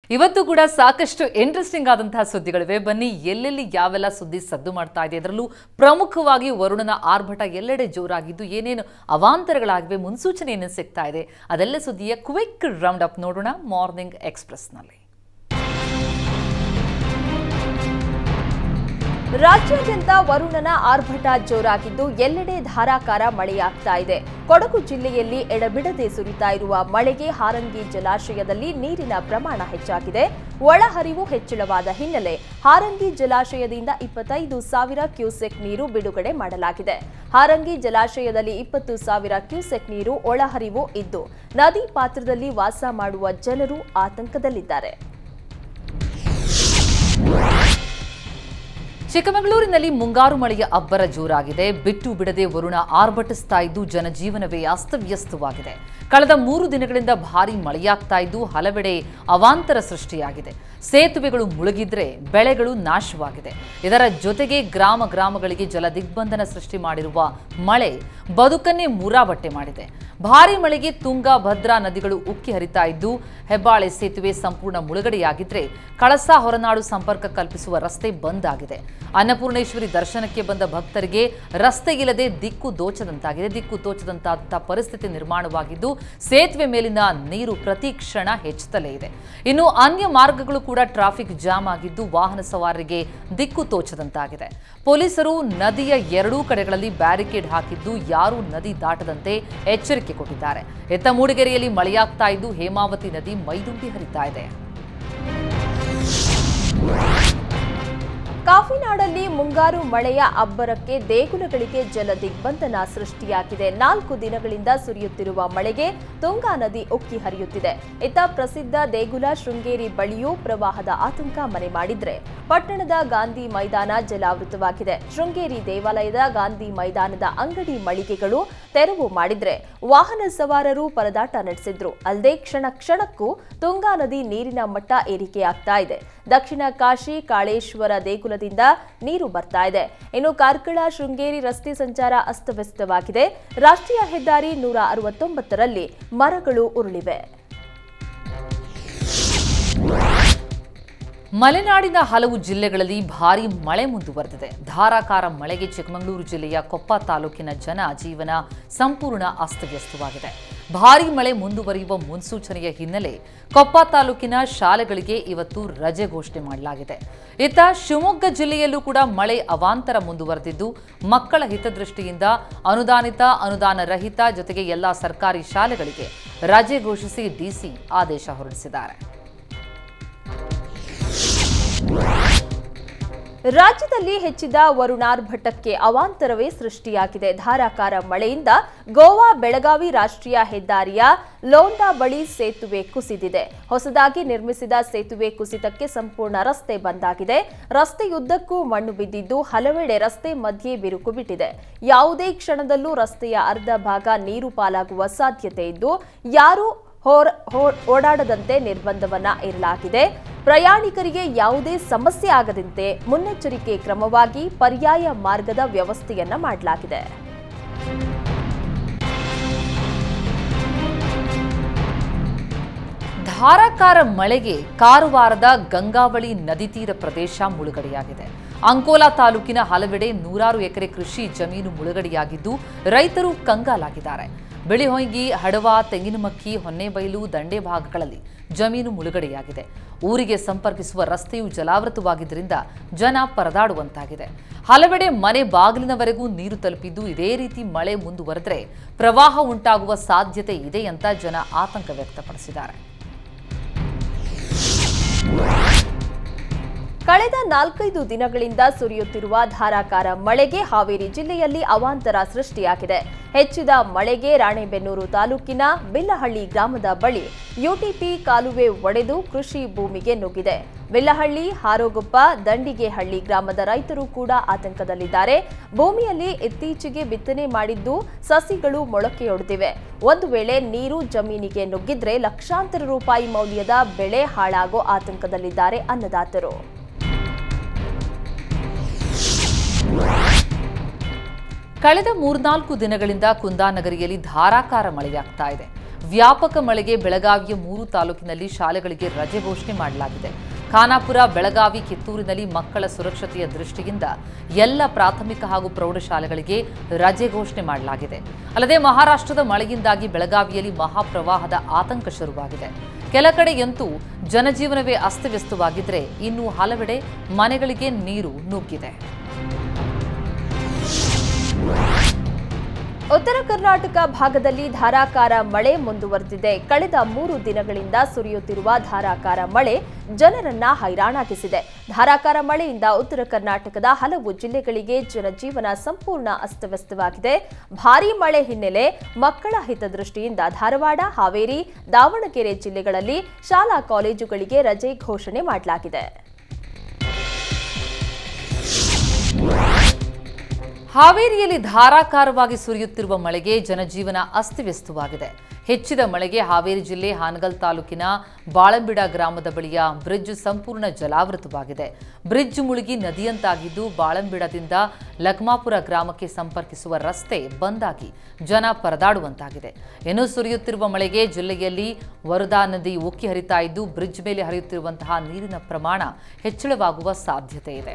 ಇವತ್ತು ಕೂಡ ಸಾಕಷ್ಟು ಇಂಟ್ರೆಸ್ಟಿಂಗ್ ಆದಂತಹ ಸುದ್ದಿಗಳಿವೆ ಬನ್ನಿ ಎಲ್ಲೆಲ್ಲಿ ಯಾವೆಲ್ಲ ಸುದ್ದಿ ಸದ್ದು ಮಾಡ್ತಾ ಇದೆ ಅದರಲ್ಲೂ ಪ್ರಮುಖವಾಗಿ ವರುಣನ ಆರ್ಭಟ ಎಲ್ಲೆಡೆ ಜೋರಾಗಿದ್ದು ಏನೇನು ಅವಾಂತರಗಳಾಗಿವೆ ಮುನ್ಸೂಚನೆ ಏನೇನು ಸಿಗ್ತಾ ಇದೆ ಅದೆಲ್ಲ ಸುದ್ದಿಯ ಕ್ವಿಕ್ ರೌಂಡ್ ಅಪ್ ನೋಡೋಣ ಮಾರ್ನಿಂಗ್ ಎಕ್ಸ್ಪ್ರೆಸ್ನಲ್ಲಿ ರಾಜ್ಯಾದ್ಯಂತ ವರುಣನ ಆರ್ಭಟ ಜೋರಾಗಿದ್ದು ಎಲ್ಲೆಡೆ ಧಾರಾಕಾರ ಮಳೆಯಾಗ್ತಾ ಇದೆ ಕೊಡಗು ಜಿಲ್ಲೆಯಲ್ಲಿ ಎಡಬಿಡದೆ ಸುರಿತಾ ಇರುವ ಮಳೆಗೆ ಹಾರಂಗಿ ಜಲಾಶಯದಲ್ಲಿ ನೀರಿನ ಪ್ರಮಾಣ ಹೆಚ್ಚಾಗಿದೆ ಒಳಹರಿವು ಹೆಚ್ಚಳವಾದ ಹಿನ್ನೆಲೆ ಹಾರಂಗಿ ಜಲಾಶಯದಿಂದ ಇಪ್ಪತ್ತೈದು ಸಾವಿರ ಕ್ಯೂಸೆಕ್ ನೀರು ಬಿಡುಗಡೆ ಮಾಡಲಾಗಿದೆ ಹಾರಂಗಿ ಜಲಾಶಯದಲ್ಲಿ ಇಪ್ಪತ್ತು ಸಾವಿರ ಕ್ಯೂಸೆಕ್ ನೀರು ಒಳಹರಿವು ಇದ್ದು ನದಿ ಪಾತ್ರದಲ್ಲಿ ವಾಸ ಮಾಡುವ ಜನರು ಆತಂಕದಲ್ಲಿದ್ದಾರೆ ಚಿಕ್ಕಮಗಳೂರಿನಲ್ಲಿ ಮುಂಗಾರು ಮಳೆಯ ಅಬ್ಬರ ಜೋರಾಗಿದೆ ಬಿಟ್ಟು ಬಿಡದೆ ವರುಣ ಆರ್ಭಟಿಸ್ತಾ ಇದ್ದು ಜನಜೀವನವೇ ಅಸ್ತವ್ಯಸ್ತವಾಗಿದೆ ಕಳೆದ ಮೂರು ದಿನಗಳಿಂದ ಭಾರೀ ಮಳೆಯಾಗ್ತಾ ಇದ್ದು ಹಲವೆಡೆ ಅವಾಂತರ ಸೃಷ್ಟಿಯಾಗಿದೆ ಸೇತುವೆಗಳು ಮುಳುಗಿದ್ರೆ ಬೆಳೆಗಳು ನಾಶವಾಗಿದೆ ಇದರ ಜೊತೆಗೆ ಗ್ರಾಮ ಗ್ರಾಮಗಳಿಗೆ ಜಲ ದಿಗ್ಬಂಧನ ಸೃಷ್ಟಿ ಮಾಡಿರುವ ಮಳೆ ಬದುಕನ್ನೇ ಮೂರಾಬಟ್ಟೆ ಮಾಡಿದೆ ಭಾರೀ ಮಳೆಗೆ ತುಂಗಾ ಭದ್ರಾ ನದಿಗಳು ಉಕ್ಕಿ ಹರಿತಾ ಇದ್ದು ಹೆಬ್ಬಾಳೆ ಸೇತುವೆ ಸಂಪೂರ್ಣ ಮುಳುಗಡೆಯಾಗಿದ್ರೆ ಕಳಸಾ ಹೊರನಾಡು ಸಂಪರ್ಕ ಕಲ್ಪಿಸುವ ರಸ್ತೆ ಬಂದ್ ಆಗಿದೆ ಅನ್ನಪೂರ್ಣೇಶ್ವರಿ ದರ್ಶನಕ್ಕೆ ಬಂದ ಭಕ್ತರಿಗೆ ರಸ್ತೆ ಇಲ್ಲದೆ ದಿಕ್ಕು ದೋಚದಂತಾಗಿದೆ ದಿಕ್ಕು ದೋಚದಂತಹ ಪರಿಸ್ಥಿತಿ ನಿರ್ಮಾಣವಾಗಿದ್ದು ಸೇತುವೆ ಮೇಲಿನ ನೀರು ಪ್ರತಿ ಕ್ಷಣ ಹೆಚ್ಚುತ್ತಲೇ ಇದೆ ಇನ್ನು ಅನ್ಯ ಮಾರ್ಗಗಳು ಕೂಡ ಟ್ರಾಫಿಕ್ ಜಾಮ್ ಆಗಿದ್ದು ವಾಹನ ಸವಾರರಿಗೆ ದಿಕ್ಕು ತೋಚದಂತಾಗಿದೆ ಪೊಲೀಸರು ನದಿಯ ಎರಡೂ ಕಡೆಗಳಲ್ಲಿ ಬ್ಯಾರಿಕೇಡ್ ಹಾಕಿದ್ದು ಯಾರೂ ನದಿ ದಾಟದಂತೆ ಎಚ್ಚರಿಕೆ ಕೊಟ್ಟಿದ್ದಾರೆ ಎತ್ತ ಮೂಡಿಗೆರೆಯಲ್ಲಿ ಮಳೆಯಾಗ್ತಾ ಇದ್ದು ಹೇಮಾವತಿ ನದಿ ಮೈದುಂಬಿ ಹರಿತಾ ಇದೆ ಕಾಫಿನಾಡಲ್ಲಿ ಮುಂಗಾರು ಮಳೆಯ ಅಬ್ಬರಕ್ಕೆ ದೇಗುಲಗಳಿಗೆ ಜಲ ದಿಗ್ಬಂಧನ ಸೃಷ್ಟಿಯಾಗಿದೆ ನಾಲ್ಕು ದಿನಗಳಿಂದ ಸುರಿಯುತ್ತಿರುವ ಮಳೆಗೆ ತುಂಗಾ ನದಿ ಉಕ್ಕಿ ಹರಿಯುತ್ತಿದೆ ಇತ್ತ ಪ್ರಸಿದ್ಧ ದೇಗುಲ ಶೃಂಗೇರಿ ಬಳಿಯೂ ಪ್ರವಾಹದ ಆತಂಕ ಮನೆ ಮಾಡಿದ್ರೆ ಪಟ್ಟಣದ ಗಾಂಧಿ ಮೈದಾನ ಜಲಾವೃತವಾಗಿದೆ ಶೃಂಗೇರಿ ದೇವಾಲಯದ ಗಾಂಧಿ ಮೈದಾನದ ಅಂಗಡಿ ಮಳಿಗೆಗಳು ತೆರವು ಮಾಡಿದ್ರೆ ವಾಹನ ಸವಾರರು ಪರದಾಟ ನಡೆಸಿದ್ರು ಅಲ್ಲದೆ ಕ್ಷಣ ಕ್ಷಣಕ್ಕೂ ತುಂಗಾ ನದಿ ನೀರಿನ ಮಟ್ಟ ಏರಿಕೆಯಾಗ್ತಾ ಇದೆ ದಕ್ಷಿಣ ಕಾಶಿ ಕಾಳೇಶ್ವರ ದೇಗುಲದಿಂದ ನೀರು ಬರ್ತಾ ಇದೆ ಇನ್ನು ಕಾರ್ಕಳ ಶೃಂಗೇರಿ ರಸ್ತೆ ಸಂಚಾರ ಅಸ್ತವ್ಯಸ್ತವಾಗಿದೆ ರಾಷ್ಟ್ರೀಯ ಹೆದ್ದಾರಿ ನೂರ ಅರವತ್ತೊಂಬತ್ತರಲ್ಲಿ ಮರಗಳು ಉರುಳಿವೆ ಮಲೆನಾಡಿನ ಹಲವು ಜಿಲ್ಲೆಗಳಲ್ಲಿ ಭಾರೀ ಮಳೆ ಮುಂದುವರೆದಿದೆ ಧಾರಾಕಾರ ಮಳೆಗೆ ಚಿಕ್ಕಮಗಳೂರು ಜಿಲ್ಲೆಯ ಕೊಪ್ಪ ತಾಲೂಕಿನ ಜನ ಜೀವನ ಸಂಪೂರ್ಣ ಅಸ್ತವ್ಯಸ್ತವಾಗಿದೆ ಭಾರೀ ಮಳೆ ಮುಂದುವರಿಯುವ ಮುನ್ಸೂಚನೆಯ ಹಿನ್ನೆಲೆ ಕೊಪ್ಪ ತಾಲೂಕಿನ ಶಾಲೆಗಳಿಗೆ ಇವತ್ತು ರಜೆ ಘೋಷಣೆ ಮಾಡಲಾಗಿದೆ ಇತ್ತ ಶಿವಮೊಗ್ಗ ಜಿಲ್ಲೆಯಲ್ಲೂ ಕೂಡ ಮಳೆ ಅವಾಂತರ ಮುಂದುವರೆದಿದ್ದು ಮಕ್ಕಳ ಹಿತದೃಷ್ಟಿಯಿಂದ ಅನುದಾನಿತ ಅನುದಾನ ರಹಿತ ಜೊತೆಗೆ ಎಲ್ಲ ಸರ್ಕಾರಿ ಶಾಲೆಗಳಿಗೆ ರಜೆ ಘೋಷಿಸಿ ಡಿಸಿ ಆದೇಶ ಹೊರಡಿಸಿದ್ದಾರೆ ರಾಜ್ಯದಲ್ಲಿ ಹೆಚ್ಚಿದ ವರುಣಾರ್ಭಟಕ್ಕೆ ಅವಾಂತರವೇ ಸೃಷ್ಟಿಯಾಗಿದೆ ಧಾರಾಕಾರ ಮಳೆಯಿಂದ ಗೋವಾ ಬೆಳಗಾವಿ ರಾಷ್ಟ್ರೀಯ ಹೆದ್ದಾರಿಯ ಲೋಂಡಾ ಬಳಿ ಸೇತುವೆ ಕುಸಿದಿದೆ ಹೊಸದಾಗಿ ನಿರ್ಮಿಸಿದ ಸೇತುವೆ ಕುಸಿತಕ್ಕೆ ಸಂಪೂರ್ಣ ರಸ್ತೆ ಬಂದಾಗಿದೆ ರಸ್ತೆಯುದ್ದಕ್ಕೂ ಮಣ್ಣು ಬಿದ್ದಿದ್ದು ಹಲವೆಡೆ ರಸ್ತೆ ಮಧ್ಯೆ ಬಿರುಕು ಬಿಟ್ಟಿದೆ ಯಾವುದೇ ಕ್ಷಣದಲ್ಲೂ ರಸ್ತೆಯ ಅರ್ಧ ಭಾಗ ನೀರು ಪಾಲಾಗುವ ಸಾಧ್ಯತೆ ಇದ್ದು ಯಾರೂ ಹೋರ್ ಹೋರ್- ಓಡಾಡದಂತೆ ನಿರ್ಬಂಧವನ್ನ ಇರಲಾಗಿದೆ ಪ್ರಯಾಣಿಕರಿಗೆ ಯಾವುದೇ ಸಮಸ್ಯೆ ಆಗದಂತೆ ಮುನ್ನೆಚ್ಚರಿಕೆ ಕ್ರಮವಾಗಿ ಪರ್ಯಾಯ ಮಾರ್ಗದ ವ್ಯವಸ್ಥೆಯನ್ನ ಮಾಡಲಾಗಿದೆ ಧಾರಾಕಾರ ಮಳೆಗೆ ಕಾರವಾರದ ಗಂಗಾವಳಿ ನದಿ ತೀರ ಪ್ರದೇಶ ಮುಳುಗಡೆಯಾಗಿದೆ ಅಂಕೋಲಾ ತಾಲೂಕಿನ ಹಲವೆಡೆ ನೂರಾರು ಎಕರೆ ಕೃಷಿ ಜಮೀನು ಮುಳುಗಡೆಯಾಗಿದ್ದು ರೈತರು ಕಂಗಾಲಾಗಿದ್ದಾರೆ ಬಿಳಿಹೊಯ್ಗಿ ಹಡವ ತೆಂಗಿನಮಕ್ಕಿ ಹೊನ್ನೆಬೈಲು ದಂಡೆ ಭಾಗಗಳಲ್ಲಿ ಜಮೀನು ಮುಳುಗಡೆಯಾಗಿದೆ ಊರಿಗೆ ಸಂಪರ್ಕಿಸುವ ರಸ್ತೆಯು ಜಲಾವೃತವಾಗಿದ್ದರಿಂದ ಜನ ಪರದಾಡುವಂತಾಗಿದೆ ಹಲವೆಡೆ ಮನೆ ಬಾಗಿಲಿನವರೆಗೂ ನೀರು ತಲುಪಿದ್ದು ಇದೇ ರೀತಿ ಮಳೆ ಮುಂದುವರೆದರೆ ಪ್ರವಾಹ ಉಂಟಾಗುವ ಸಾಧ್ಯತೆ ಇದೆ ಅಂತ ಜನ ಆತಂಕ ವ್ಯಕ್ತಪಡಿಸಿದ್ದಾರೆ ಕಳೆದ ನಾಲ್ಕೈದು ದಿನಗಳಿಂದ ಸುರಿಯುತ್ತಿರುವ ಧಾರಾಕಾರ ಮಳೆಗೆ ಹಾವೇರಿ ಜಿಲ್ಲೆಯಲ್ಲಿ ಅವಾಂತರ ಸೃಷ್ಟಿಯಾಗಿದೆ ಹೆಚ್ಚಿದ ಮಳೆಗೆ ರಾಣೆಬೆನ್ನೂರು ತಾಲೂಕಿನ ಬಿಲ್ಲಹಳ್ಳಿ ಗ್ರಾಮದ ಬಳಿ ಯುಟಿಪಿ ಕಾಲುವೆ ಒಡೆದು ಕೃಷಿ ಭೂಮಿಗೆ ನುಗ್ಗಿದೆ ಬಿಲ್ಲಹಳ್ಳಿ ಹಾರೋಗೊಪ್ಪ ದಂಡಿಗೆಹಳ್ಳಿ ಗ್ರಾಮದ ರೈತರು ಕೂಡ ಆತಂಕದಲ್ಲಿದ್ದಾರೆ ಭೂಮಿಯಲ್ಲಿ ಇತ್ತೀಚೆಗೆ ಬಿತ್ತನೆ ಮಾಡಿದ್ದು ಸಸಿಗಳು ಮೊಳಕೆಯೊಡೆದಿವೆ ಒಂದು ವೇಳೆ ನೀರು ಜಮೀನಿಗೆ ನುಗ್ಗಿದ್ರೆ ಲಕ್ಷಾಂತರ ರೂಪಾಯಿ ಮೌಲ್ಯದ ಬೆಳೆ ಹಾಳಾಗೋ ಆತಂಕದಲ್ಲಿದ್ದಾರೆ ಅನ್ನದಾತರು ಕಳೆದ ಮೂರ್ನಾಲ್ಕು ದಿನಗಳಿಂದ ಕುಂದಾನಗರಿಯಲ್ಲಿ ಧಾರಾಕಾರ ಮಳೆಯಾಗ್ತಾ ಇದೆ ವ್ಯಾಪಕ ಮಳೆಗೆ ಬೆಳಗಾವಿಯ ಮೂರು ತಾಲೂಕಿನಲ್ಲಿ ಶಾಲೆಗಳಿಗೆ ರಜೆ ಘೋಷಣೆ ಮಾಡಲಾಗಿದೆ ಖಾನಾಪುರ ಬೆಳಗಾವಿ ಕಿತ್ತೂರಿನಲ್ಲಿ ಮಕ್ಕಳ ಸುರಕ್ಷತೆಯ ದೃಷ್ಟಿಯಿಂದ ಎಲ್ಲ ಪ್ರಾಥಮಿಕ ಹಾಗೂ ಪ್ರೌಢಶಾಲೆಗಳಿಗೆ ರಜೆ ಘೋಷಣೆ ಮಾಡಲಾಗಿದೆ ಅಲ್ಲದೆ ಮಹಾರಾಷ್ಟ್ರದ ಮಳೆಯಿಂದಾಗಿ ಬೆಳಗಾವಿಯಲ್ಲಿ ಮಹಾಪ್ರವಾಹದ ಆತಂಕ ಶುರುವಾಗಿದೆ ಕೆಲ ಕಡೆಯಂತೂ ಜನಜೀವನವೇ ಅಸ್ತವ್ಯಸ್ತವಾಗಿದ್ರೆ ಇನ್ನು ಹಲವೆಡೆ ಮನೆಗಳಿಗೆ ನೀರು ನುಗ್ಗಿದೆ ಉತ್ತರ ಕರ್ನಾಟಕ ಭಾಗದಲ್ಲಿ ಧಾರಾಕಾರ ಮಳೆ ಮುಂದುವರೆದಿದೆ ಕಳೆದ ಮೂರು ದಿನಗಳಿಂದ ಸುರಿಯುತ್ತಿರುವ ಧಾರಾಕಾರ ಮಳೆ ಜನರನ್ನ ಹೈರಾಣಾಗಿಸಿದೆ ಧಾರಾಕಾರ ಮಳೆಯಿಂದ ಉತ್ತರ ಕರ್ನಾಟಕದ ಹಲವು ಜಿಲ್ಲೆಗಳಿಗೆ ಜನಜೀವನ ಸಂಪೂರ್ಣ ಅಸ್ತವ್ಯಸ್ತವಾಗಿದೆ ಭಾರೀ ಮಳೆ ಹಿನ್ನೆಲೆ ಮಕ್ಕಳ ಹಿತದೃಷ್ಟಿಯಿಂದ ಧಾರವಾಡ ಹಾವೇರಿ ದಾವಣಗೆರೆ ಜಿಲ್ಲೆಗಳಲ್ಲಿ ಶಾಲಾ ಕಾಲೇಜುಗಳಿಗೆ ರಜೆ ಘೋಷಣೆ ಮಾಡಲಾಗಿದೆ ಹಾವೇರಿಯಲ್ಲಿ ಧಾರಾಕಾರವಾಗಿ ಸುರಿಯುತ್ತಿರುವ ಮಳೆಗೆ ಜನಜೀವನ ಅಸ್ತವ್ಯಸ್ತವಾಗಿದೆ ಹೆಚ್ಚಿದ ಮಳೆಗೆ ಹಾವೇರಿ ಜಿಲ್ಲೆ ಹಾನಗಲ್ ತಾಲೂಕಿನ ಬಾಳಂಬಿಡ ಗ್ರಾಮದ ಬಳಿಯ ಬ್ರಿಡ್ಜ್ ಸಂಪೂರ್ಣ ಜಲಾವೃತವಾಗಿದೆ ಬ್ರಿಡ್ಜ್ ಮುಳುಗಿ ನದಿಯಂತಾಗಿದ್ದು ಬಾಳಂಬಿಡದಿಂದ ಲಕ್ಮಾಪುರ ಗ್ರಾಮಕ್ಕೆ ಸಂಪರ್ಕಿಸುವ ರಸ್ತೆ ಬಂದಾಗಿ ಜನ ಪರದಾಡುವಂತಾಗಿದೆ ಇನ್ನು ಸುರಿಯುತ್ತಿರುವ ಮಳೆಗೆ ಜಿಲ್ಲೆಯಲ್ಲಿ ವರದಾ ನದಿ ಉಕ್ಕಿ ಹರಿತಾ ಇದ್ದು ಬ್ರಿಡ್ಜ್ ಮೇಲೆ ಹರಿಯುತ್ತಿರುವಂತಹ ನೀರಿನ ಪ್ರಮಾಣ ಹೆಚ್ಚಳವಾಗುವ ಸಾಧ್ಯತೆ ಇದೆ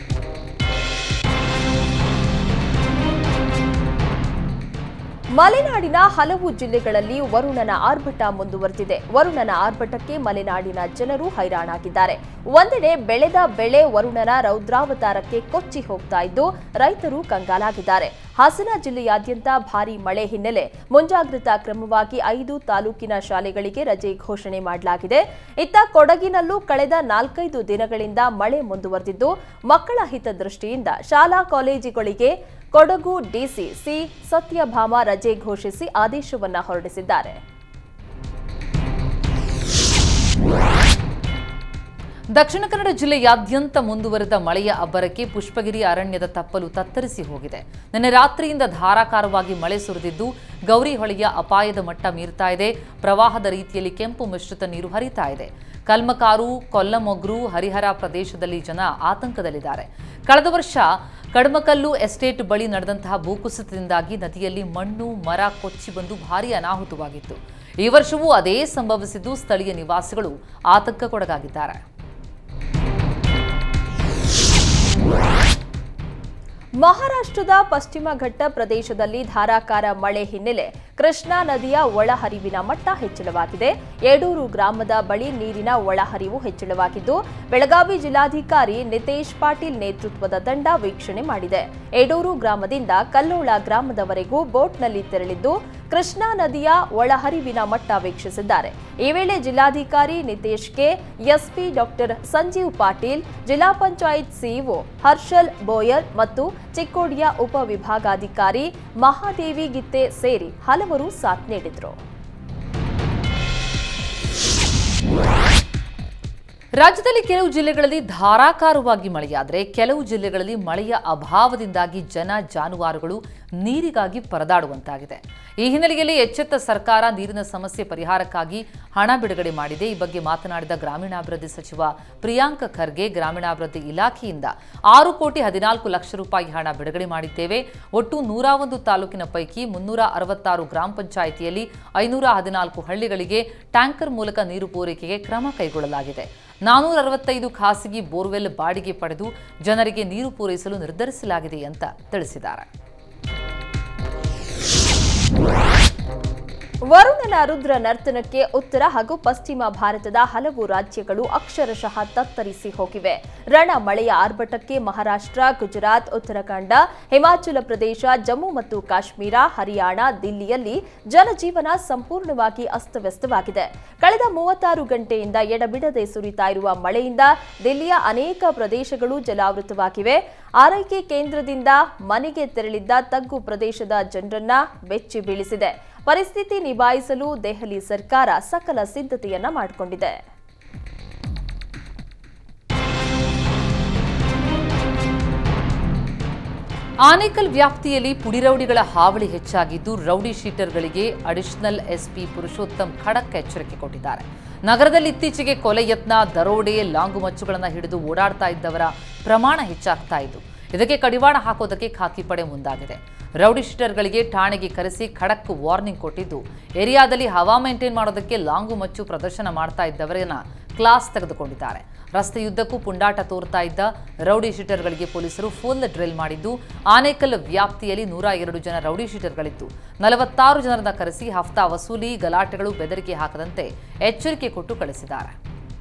ಮಲೆನಾಡಿನ ಹಲವು ಜಿಲ್ಲೆಗಳಲ್ಲಿ ವರುಣನ ಆರ್ಭಟ ಮುಂದುವರೆದಿದೆ ವರುಣನ ಆರ್ಭಟಕ್ಕೆ ಮಲೆನಾಡಿನ ಜನರು ಹೈರಾಣಾಗಿದ್ದಾರೆ ಒಂದೆಡೆ ಬೆಳೆದ ಬೆಳೆ ವರುಣನ ರೌದ್ರಾವತಾರಕ್ಕೆ ಕೊಚ್ಚಿ ಹೋಗ್ತಾ ಇದ್ದು ರೈತರು ಕಂಗಾಲಾಗಿದ್ದಾರೆ ಹಾಸನ ಜಿಲ್ಲೆಯಾದ್ಯಂತ ಭಾರೀ ಮಳೆ ಹಿನ್ನೆಲೆ ಮುಂಜಾಗ್ರತಾ ಕ್ರಮವಾಗಿ ಐದು ತಾಲೂಕಿನ ಶಾಲೆಗಳಿಗೆ ರಜೆ ಘೋಷಣೆ ಮಾಡಲಾಗಿದೆ ಇತ್ತ ಕೊಡಗಿನಲ್ಲೂ ಕಳೆದ ನಾಲ್ಕೈದು ದಿನಗಳಿಂದ ಮಳೆ ಮುಂದುವರೆದಿದ್ದು ಮಕ್ಕಳ ಹಿತದೃಷ್ಟಿಯಿಂದ ಶಾಲಾ ಕಾಲೇಜುಗಳಿಗೆ ಕೊಡಗು ಡಿಸಿ ಸಿ ಸತ್ಯಭಾಮ ರಜೆ ಘೋಷಿಸಿ ಆದೇಶವನ್ನ ಹೊರಡಿಸಿದ್ದಾರೆ ದಕ್ಷಿಣ ಕನ್ನಡ ಜಿಲ್ಲೆಯಾದ್ಯಂತ ಮುಂದುವರೆದ ಮಳೆಯ ಅಬ್ಬರಕ್ಕೆ ಪುಷ್ಪಗಿರಿ ಅರಣ್ಯದ ತಪ್ಪಲು ತತ್ತರಿಸಿ ಹೋಗಿದೆ ನಿನ್ನೆ ರಾತ್ರಿಯಿಂದ ಧಾರಾಕಾರವಾಗಿ ಮಳೆ ಸುರಿದಿದ್ದು ಗೌರಿ ಹೊಳೆಯ ಅಪಾಯದ ಮಟ್ಟ ಮೀರ್ತಾ ಇದೆ ಪ್ರವಾಹದ ರೀತಿಯಲ್ಲಿ ಕೆಂಪು ಮಿಶ್ರಿತ ನೀರು ಹರಿತಾ ಇದೆ ಕಲ್ಮಕಾರು ಕೊಲ್ಲಮೊಗ್ರು ಹರಿಹರ ಪ್ರದೇಶದಲ್ಲಿ ಜನ ಆತಂಕದಲ್ಲಿದ್ದಾರೆ ಕಳೆದ ವರ್ಷ ಕಡಮಕಲ್ಲು ಎಸ್ಟೇಟ್ ಬಳಿ ನಡೆದಂತಹ ಭೂಕುಸಿತದಿಂದಾಗಿ ನದಿಯಲ್ಲಿ ಮಣ್ಣು ಮರ ಕೊಚ್ಚಿ ಬಂದು ಭಾರೀ ಅನಾಹುತವಾಗಿತ್ತು ಈ ವರ್ಷವೂ ಅದೇ ಸಂಭವಿಸಿದ್ದು ಸ್ಥಳೀಯ ನಿವಾಸಿಗಳು ಆತಂಕಕ್ಕೊಳಗಾಗಿದ್ದಾರೆ ಮಹಾರಾಷ್ಟ್ರದ ಪಶ್ಚಿಮ ಘಟ್ಟ ಪ್ರದೇಶದಲ್ಲಿ ಧಾರಾಕಾರ ಮಳೆ ಹಿನ್ನೆಲೆ ಕೃಷ್ಣಾ ನದಿಯ ಒಳಹರಿವಿನ ಮಟ್ಟ ಹೆಚ್ಚಳವಾಗಿದೆ ಯಡೂರು ಗ್ರಾಮದ ಬಳಿ ನೀರಿನ ಒಳಹರಿವು ಹೆಚ್ಚಳವಾಗಿದ್ದು ಬೆಳಗಾವಿ ಜಿಲ್ಲಾಧಿಕಾರಿ ನಿತೇಶ್ ಪಾಟೀಲ್ ನೇತೃತ್ವದ ತಂಡ ವೀಕ್ಷಣೆ ಮಾಡಿದೆ ಯಡೂರು ಗ್ರಾಮದಿಂದ ಕಲ್ಲೋಳ ಗ್ರಾಮದವರೆಗೂ ಬೋಟ್ನಲ್ಲಿ ತೆರಳಿದ್ದು ಕೃಷ್ಣಾ ನದಿಯ ಒಳಹರಿವಿನ ಮಟ್ಟ ವೀಕ್ಷಿಸಿದ್ದಾರೆ ಈ ವೇಳೆ ಜಿಲ್ಲಾಧಿಕಾರಿ ನಿತೇಶ್ಗೆ ಎಸ್ಪಿ ಡಾಕ್ಟರ್ ಸಂಜೀವ್ ಪಾಟೀಲ್ ಜಿಲ್ಲಾ ಪಂಚಾಯತ್ ಸಿಇಒ ಹರ್ಷಲ್ ಬೋಯರ್ ಮತ್ತು ಚಿಕ್ಕೋಡಿಯ ಉಪವಿಭಾಗಾಧಿಕಾರಿ ಮಹಾದೇವಿ ಗಿತ್ತೆ ಸೇರಿ ಹಲವರು ಸಾಥ್ ನೀಡಿದರು ರಾಜ್ಯದಲ್ಲಿ ಕೆಲವು ಜಿಲ್ಲೆಗಳಲ್ಲಿ ಧಾರಾಕಾರವಾಗಿ ಮಳೆಯಾದರೆ ಕೆಲವು ಜಿಲ್ಲೆಗಳಲ್ಲಿ ಮಳೆಯ ಅಭಾವದಿಂದಾಗಿ ಜನ ಜಾನುವಾರುಗಳು ನೀರಿಗಾಗಿ ಪರದಾಡುವಂತಾಗಿದೆ ಈ ಹಿನ್ನೆಲೆಯಲ್ಲಿ ಎಚ್ಚೆತ್ತ ಸರ್ಕಾರ ನೀರಿನ ಸಮಸ್ಯೆ ಪರಿಹಾರಕ್ಕಾಗಿ ಹಣ ಬಿಡುಗಡೆ ಮಾಡಿದೆ ಈ ಬಗ್ಗೆ ಮಾತನಾಡಿದ ಗ್ರಾಮೀಣಾಭಿವೃದ್ಧಿ ಸಚಿವ ಪ್ರಿಯಾಂಕ ಖರ್ಗೆ ಗ್ರಾಮೀಣಾಭಿವೃದ್ಧಿ ಇಲಾಖೆಯಿಂದ ಆರು ಕೋಟಿ ಹದಿನಾಲ್ಕು ಲಕ್ಷ ರೂಪಾಯಿ ಹಣ ಬಿಡುಗಡೆ ಮಾಡಿದ್ದೇವೆ ಒಟ್ಟು ನೂರ ಒಂದು ತಾಲೂಕಿನ ಪೈಕಿ ಮುನ್ನೂರ ಅರವತ್ತಾರು ಗ್ರಾಮ ಪಂಚಾಯಿತಿಯಲ್ಲಿ ಐನೂರ ಹದಿನಾಲ್ಕು ಹಳ್ಳಿಗಳಿಗೆ ಟ್ಯಾಂಕರ್ ಮೂಲಕ ನೀರು ಪೂರೈಕೆಗೆ ಕ್ರಮ ಕೈಗೊಳ್ಳಲಾಗಿದೆ ನಾನೂರ ಅರವತ್ತೈದು ಖಾಸಗಿ ಬೋರ್ವೆಲ್ ಬಾಡಿಗೆ ಪಡೆದು ಜನರಿಗೆ ನೀರು ಪೂರೈಸಲು ನಿರ್ಧರಿಸಲಾಗಿದೆ ಅಂತ ತಿಳಿಸಿದ್ದಾರೆ ವರುಣನ ರುದ್ರ ನರ್ತನಕ್ಕೆ ಉತ್ತರ ಹಾಗೂ ಪಶ್ಚಿಮ ಭಾರತದ ಹಲವು ರಾಜ್ಯಗಳು ಅಕ್ಷರಶಃ ತತ್ತರಿಸಿ ಹೋಗಿವೆ ರಣ ಮಳೆಯ ಆರ್ಭಟಕ್ಕೆ ಮಹಾರಾಷ್ಟ್ರ ಗುಜರಾತ್ ಉತ್ತರಾಖಂಡ ಹಿಮಾಚಲ ಪ್ರದೇಶ ಜಮ್ಮು ಮತ್ತು ಕಾಶ್ಮೀರ ಹರಿಯಾಣ ದಿಲ್ಲಿಯಲ್ಲಿ ಜನಜೀವನ ಸಂಪೂರ್ಣವಾಗಿ ಅಸ್ತವ್ಯಸ್ತವಾಗಿದೆ ಕಳೆದ ಮೂವತ್ತಾರು ಗಂಟೆಯಿಂದ ಎಡಬಿಡದೆ ಸುರಿತಾ ಇರುವ ಮಳೆಯಿಂದ ದಿಲ್ಲಿಯ ಅನೇಕ ಪ್ರದೇಶಗಳು ಜಲಾವೃತವಾಗಿವೆ ಆರೈಕೆ ಕೇಂದ್ರದಿಂದ ಮನೆಗೆ ತೆರಳಿದ್ದ ತಗ್ಗು ಪ್ರದೇಶದ ಜನರನ್ನ ಬೆಚ್ಚಿ ಬೀಳಿಸಿದೆ ಪರಿಸ್ಥಿತಿ ನಿಭಾಯಿಸಲು ದೆಹಲಿ ಸರ್ಕಾರ ಸಕಲ ಸಿದ್ಧತೆಯನ್ನ ಮಾಡಿಕೊಂಡಿದೆ ಆನೇಕಲ್ ವ್ಯಾಪ್ತಿಯಲ್ಲಿ ಪುಡಿರೌಡಿಗಳ ಹಾವಳಿ ಹೆಚ್ಚಾಗಿದ್ದು ರೌಡಿ ಶೀಟರ್ಗಳಿಗೆ ಅಡಿಷನಲ್ ಎಸ್ಪಿ ಪುರುಷೋತ್ತಮ್ ಖಡಕ್ ಎಚ್ಚರಿಕೆ ಕೊಟ್ಟಿದ್ದಾರೆ ನಗರದಲ್ಲಿ ಇತ್ತೀಚೆಗೆ ಕೊಲೆ ಯತ್ನ ದರೋಡೆ ಲಾಂಗು ಮಚ್ಚುಗಳನ್ನು ಹಿಡಿದು ಓಡಾಡ್ತಾ ಇದ್ದವರ ಪ್ರಮಾಣ ಹೆಚ್ಚಾಗ್ತಾ ಇದ್ದು ಇದಕ್ಕೆ ಕಡಿವಾಣ ಹಾಕೋದಕ್ಕೆ ಖಾಕಿ ಪಡೆ ಮುಂದಾಗಿದೆ ರೌಡಿ ಶೀಟರ್ಗಳಿಗೆ ಠಾಣೆಗೆ ಕರೆಸಿ ಖಡಕ್ ವಾರ್ನಿಂಗ್ ಕೊಟ್ಟಿದ್ದು ಏರಿಯಾದಲ್ಲಿ ಹವಾ ಮೇಂಟೈನ್ ಮಾಡೋದಕ್ಕೆ ಲಾಂಗು ಮಚ್ಚು ಪ್ರದರ್ಶನ ಮಾಡ್ತಾ ಇದ್ದವರನ್ನ ಕ್ಲಾಸ್ ತೆಗೆದುಕೊಂಡಿದ್ದಾರೆ ರಸ್ತೆಯುದ್ದಕ್ಕೂ ಪುಂಡಾಟ ತೋರ್ತಾ ಇದ್ದ ರೌಡಿ ಶೀಟರ್ಗಳಿಗೆ ಪೊಲೀಸರು ಫುಲ್ ಡ್ರಿಲ್ ಮಾಡಿದ್ದು ಆನೇಕಲ್ ವ್ಯಾಪ್ತಿಯಲ್ಲಿ ನೂರ ಎರಡು ಜನ ರೌಡಿ ಶೀಟರ್ಗಳಿದ್ದು ನಲವತ್ತಾರು ಜನರನ್ನ ಕರೆಸಿ ಹಫ್ತಾ ವಸೂಲಿ ಗಲಾಟೆಗಳು ಬೆದರಿಕೆ ಹಾಕದಂತೆ ಎಚ್ಚರಿಕೆ ಕೊಟ್ಟು ಕಳಿಸಿದ್ದಾರೆ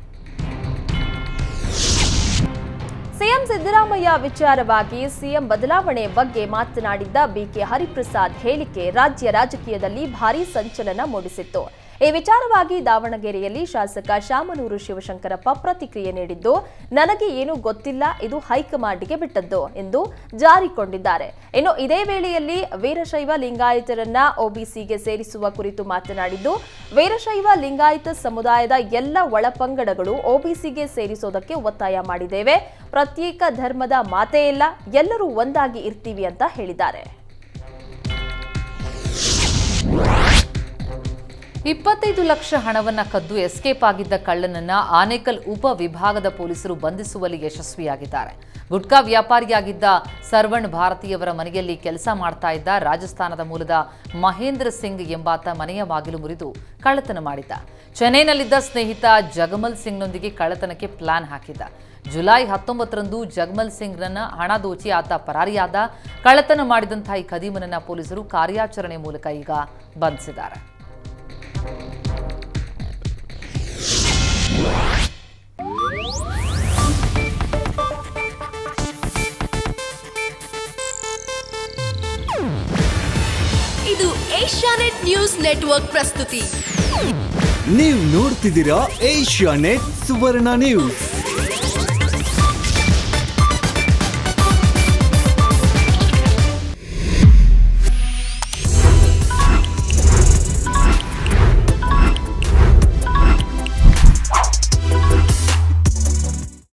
ಸಿಎಂ ಸಿದ್ದರಾಮಯ್ಯ ವಿಚಾರವಾಗಿ ಸಿಎಂ ಬದಲಾವಣೆ ಬಗ್ಗೆ ಮಾತನಾಡಿದ್ದ ಬಿಕೆ ಹರಿಪ್ರಸಾದ್ ಹೇಳಿಕೆ ರಾಜ್ಯ ರಾಜಕೀಯದಲ್ಲಿ ಭಾರೀ ಸಂಚಲನ ಮೂಡಿಸಿತ್ತು ಈ ವಿಚಾರವಾಗಿ ದಾವಣಗೆರೆಯಲ್ಲಿ ಶಾಸಕ ಶಾಮನೂರು ಶಿವಶಂಕರಪ್ಪ ಪ್ರತಿಕ್ರಿಯೆ ನೀಡಿದ್ದು ನನಗೆ ಏನು ಗೊತ್ತಿಲ್ಲ ಇದು ಹೈಕಮಾಂಡ್ಗೆ ಬಿಟ್ಟದ್ದು ಎಂದು ಜಾರಿಕೊಂಡಿದ್ದಾರೆ ಇನ್ನು ಇದೇ ವೇಳೆಯಲ್ಲಿ ವೀರಶೈವ ಲಿಂಗಾಯತರನ್ನ ಒಬಿಸಿಗೆ ಸೇರಿಸುವ ಕುರಿತು ಮಾತನಾಡಿದ್ದು ವೀರಶೈವ ಲಿಂಗಾಯತ ಸಮುದಾಯದ ಎಲ್ಲ ಒಳಪಂಗಡಗಳು ಒಬಿಸಿಗೆ ಸೇರಿಸೋದಕ್ಕೆ ಒತ್ತಾಯ ಮಾಡಿದ್ದೇವೆ ಪ್ರತ್ಯೇಕ ಧರ್ಮದ ಮಾತೇ ಇಲ್ಲ ಎಲ್ಲರೂ ಒಂದಾಗಿ ಇರ್ತೀವಿ ಅಂತ ಹೇಳಿದ್ದಾರೆ ಇಪ್ಪತ್ತೈದು ಲಕ್ಷ ಹಣವನ್ನ ಕದ್ದು ಎಸ್ಕೇಪ್ ಆಗಿದ್ದ ಕಳ್ಳನನ್ನ ಆನೇಕಲ್ ಉಪ ವಿಭಾಗದ ಪೊಲೀಸರು ಬಂಧಿಸುವಲ್ಲಿ ಯಶಸ್ವಿಯಾಗಿದ್ದಾರೆ ಗುಟ್ಕಾ ವ್ಯಾಪಾರಿಯಾಗಿದ್ದ ಸರ್ವಣ್ ಭಾರತಿಯವರ ಮನೆಯಲ್ಲಿ ಕೆಲಸ ಮಾಡ್ತಾ ಇದ್ದ ರಾಜಸ್ಥಾನದ ಮೂಲದ ಮಹೇಂದ್ರ ಸಿಂಗ್ ಎಂಬಾತ ಮನೆಯ ಬಾಗಿಲು ಮುರಿದು ಕಳ್ಳತನ ಮಾಡಿದ್ದ ಚೆನ್ನೈನಲ್ಲಿದ್ದ ಸ್ನೇಹಿತ ಜಗಮಲ್ ಸಿಂಗ್ನೊಂದಿಗೆ ಕಳ್ಳತನಕ್ಕೆ ಪ್ಲಾನ್ ಹಾಕಿದ್ದ ಜುಲೈ ಹತ್ತೊಂಬತ್ತರಂದು ಜಗಮಲ್ ಸಿಂಗ್ರನ್ನ ಹಣ ದೋಚಿ ಆತ ಪರಾರಿಯಾದ ಕಳ್ಳತನ ಮಾಡಿದಂತಹ ಈ ಖದೀಮನನ್ನ ಪೊಲೀಸರು ಕಾರ್ಯಾಚರಣೆ ಮೂಲಕ ಈಗ ಬಂಧಿಸಿದ್ದಾರೆ ಇದು ಏಷ್ಯಾನೆಟ್ ನ್ಯೂಸ್ ನೆಟ್ವರ್ಕ್ ಪ್ರಸ್ತುತಿ ನೀವು ನೋಡ್ತಿದ್ದೀರಾ ಏಷ್ಯಾ ನೆಟ್ ಸುವರ್ಣ ನ್ಯೂಸ್